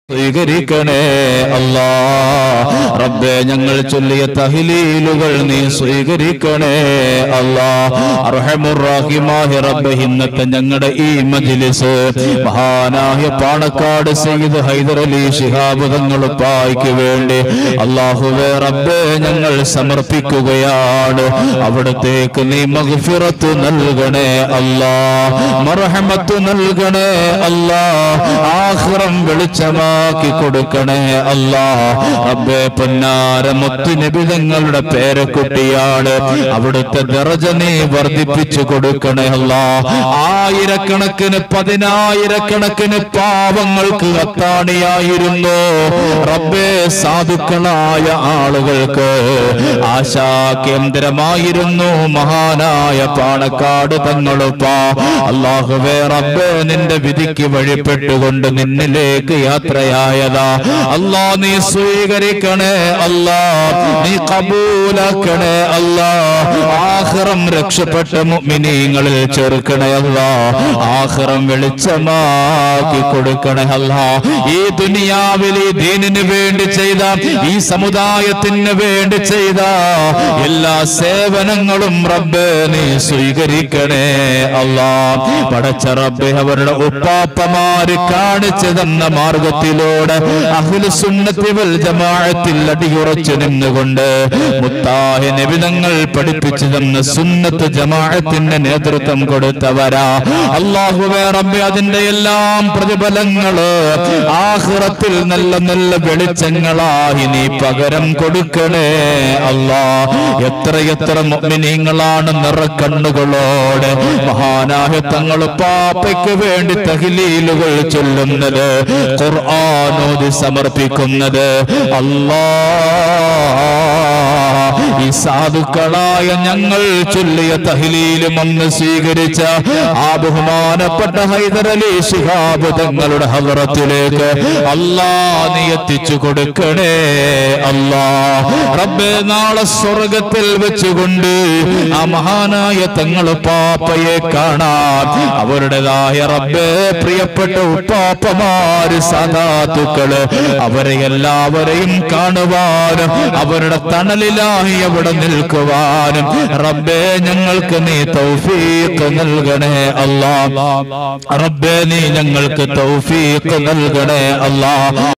സ്വീകരിക്കണേ അല്ലാ റബ്ബെ ഞങ്ങൾ ചൊല്ലിയ തഹ്ലീലുകൾ നീ സ്വീകരിക്കണേ അല്ലാ അർഹമുറാഹിമായ റബ്ബെ ഇന്നത്തെ ഞങ്ങളുടെ ഈ മജ്ലിസ് മഹാനായ പാണക്കാട് സയ്യിദ് ഹൈദർ അലി ശിഹാബ് തങ്ങളുപ്പായ്ക്ക് വേണ്ടി അള്ളാഹുവെ റബ്ബെ ഞങ്ങൾ സമർപ്പിക്കുകയാണ് അവിടത്തേക്ക് നീ മഗ്ഫിറത്ത് നൽകണേ അല്ലാ മർഹമത്ത് നൽകണേ അല്ലാ ആഖിറം വെളിച്ചമാക്കി കൊടുക്കണേ അല്ലാ റബ്ബേ പൊന്നാര മുത്തു നബിതങ്ങളുടെ പേരക്കുട്ടിയാണ് അവിടുത്തെ ദറജ നീ വർദ്ധിപ്പിച്ചു കൊടുക്കണേ അല്ലാ ആയിരക്കണക്കിന് പതിനായിരക്കണക്കിന് പാവങ്ങൾക്ക് അത്താണിയായിരുന്നു റബ്ബേ സാധുക്കളായ ആളുകൾക്ക് ആശാകേന്ദ്രമായിരുന്നു മഹാനായ പാണക്കാട് തങ്ങളുപ്പാ അള്ളാഹുവേ റബ്ബേ നിന്റെ വിധിക്ക് വഴിപ്പെട്ടുകൊണ്ട് നിന്നിലേക്ക് യാത്രയായതാ അല്ലാ നീ സ്വീകരിക്കണേ അല്ലാ നീ കബൂലാക്കണേ അല്ലാ ആഹ്റം രക്ഷപ്പെട്ട മുഅ്മിനീങ്ങളിൽ ചേർക്കണേ അല്ലാ ആഹ്റം വെളിച്ചമാക്കി കൊടുക്കണേ അല്ലാ ഈ ദുനിയാവിൽ ഈ ദീനിന് വേണ്ടി ചെയ്ത ഈ സമുദായത്തിന് വേണ്ടി ചെയ്ത എല്ലാ സേവനങ്ങളും റബ്ബേ നീ സ്വീകരിക്കണേ അല്ലാ പടച്ച റബ്ബെ അവരുടെ ഉപ്പാപ്പമാര് കാണിച്ചു തന്ന മാർഗത്തിലൂടെ അഖില സുന്നത്തി വൽ ജമാഅത്തിൽ അടിയുറച്ചു നിന്നുകൊണ്ട് മുത്താഹ നബിതങ്ങൾ പഠിപ്പിച്ചു തന്ന സുന്നത്ത് ജമാഅത്തിന്റെ നേതൃത്വം കൊടുത്തവരാ അള്ളാഹുവേ റബ്ബെ അതിന്റെ എല്ലാം പ്രതിഫലങ്ങള് ആഖിറത്തിൽ നല്ല നല്ല വെളിച്ചങ്ങളായി നീ പകരം കൊടുക്കണേ അല്ലാ എത്രയെത്ര മുഅ്മിനീങ്ങളാണ് നിറക്കണ്ണുകളോടെ മഹാനായ തങ്ങൾ പാപ്പയ്ക്ക് വേണ്ടി തഹ്ലീലുകൾ ചൊല്ലുന്നത് ഖുർആാനോദി സമർപ്പിക്കുന്നത് അല്ലാ ഈ സാധുക്കളായ ഞങ്ങൾ ചൊല്ലിയ തഹ്ലീലും അന്ന് സ്വീകരിച്ച ആ ബഹുമാനപ്പെട്ട ഹൈദരലി ശിഹാബ് തങ്ങളുടെ ഹവറത്തിലേക്ക് അല്ലാ നീ എത്തിച്ചു കൊടുക്കണേ അല്ലാ റബ്ബേ നാളെ സ്വർഗത്തിൽ വെച്ചുകൊണ്ട് ആ മഹാനായ തങ്ങൾ പാപ്പയെ കാണാൻ അവരുടേതായ റബ്ബേ പ്രിയപ്പെട്ട ഉപ്പാപ്പമാര് സദാത്തുക്കള് അവരെ എല്ലാവരെയും കാണുവാനും അവരുടെ തണലിലായി അവിടെ നിൽക്കുവാനും റബ്ബേ ഞങ്ങൾക്ക് നീ തൗഫീഖ് നൽകണേ അല്ലാ റബ്ബേ നീ ഞങ്ങൾക്ക് തൗഫീഖ് നൽകണേ അല്ലാ